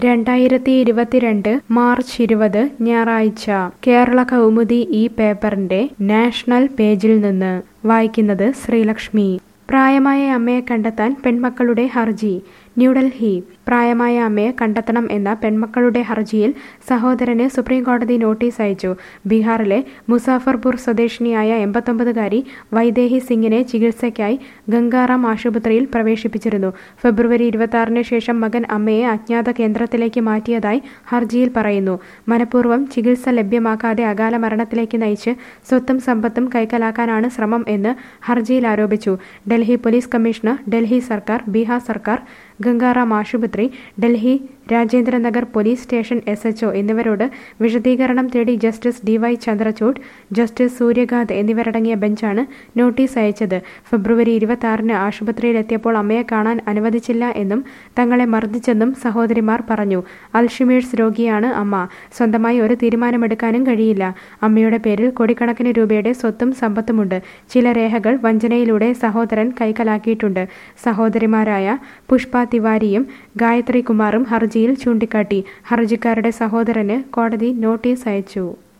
രണ്ടായിരത്തി ഇരുപത്തിരണ്ട് മാർച്ച് ഇരുപത് ഞായറാഴ്ച കേരള കൗമുദി ഈ പേപ്പറിന്റെ നാഷണൽ പേജിൽ നിന്ന് വായിക്കുന്നത് ശ്രീലക്ഷ്മി പ്രായമായ അമ്മയെ കണ്ടെത്താൻ പെൺമക്കളുടെ ഹർജി ന്യൂഡൽഹി പ്രായമായ അമ്മയെ കണ്ടെത്തണം എന്ന പെൺമക്കളുടെ ഹർജിയിൽ സഹോദരന് സുപ്രീം കോടതി നോട്ടീസ് അയച്ചു ബീഹാറിലെ മുസാഫർപൂർ സ്വദേശിനിയായ എൺപത്തൊമ്പതുകാരി വൈദേഹി സിംഗിനെ ചികിത്സയ്ക്കായി ഗംഗാറാം ആശുപത്രിയിൽ പ്രവേശിപ്പിച്ചിരുന്നു ഫെബ്രുവരി ഇരുപത്തി ശേഷം മകൻ അമ്മയെ അജ്ഞാത കേന്ദ്രത്തിലേക്ക് മാറ്റിയതായി ഹർജിയിൽ പറയുന്നു മനഃപൂർവ്വം ചികിത്സ ലഭ്യമാക്കാതെ അകാല മരണത്തിലേക്ക് നയിച്ച് സ്വത്തും സമ്പത്തും കൈക്കലാക്കാനാണ് ശ്രമം എന്ന് ഹർജിയിൽ ആരോപിച്ചു ഡൽഹി പോലീസ് കമ്മീഷണർ ഡൽഹി സർക്കാർ ബീഹാർ സർക്കാർ ഗംഗാറാം ആശുപത്രി Delhi Rajendranagar police station S HO എന്നിവരോട് വിശദീകരണം തേടി justice D Y Chandrachud justice Suryakant എന്നിവരടങ്ങിയ ബെഞ്ചാണ് നോട്ടീസ് അയച്ചത് ഫെബ്രുവരി ഇരുപത്തി ആറിന് ആശുപത്രിയിലെത്തിയപ്പോൾ അമ്മയെ കാണാൻ അനുവദിച്ചില്ല എന്നും തങ്ങളെ മർദ്ദിച്ചെന്നും സഹോദരിമാർ പറഞ്ഞു അൽഷിമേഴ്സ് രോഗിയാണ് അമ്മ സ്വന്തമായി ഒരു തീരുമാനമെടുക്കാനും കഴിയില്ല അമ്മയുടെ പേരിൽ കോടിക്കണക്കിന് രൂപയുടെ സ്വത്തും സമ്പത്തുമുണ്ട് ചില രേഖകൾ വഞ്ചനയിലൂടെ സഹോദരൻ കൈക്കലാക്കിയിട്ടുണ്ട് സഹോദരിമാരായ പുഷ്പ തിവാരിയും ഗായത്രി കുമാറും ഹർജിയിൽ ചൂണ്ടിക്കാട്ടി ഹർജിക്കാരുടെ സഹോദരന് കോടതി നോട്ടീസ് അയച്ചു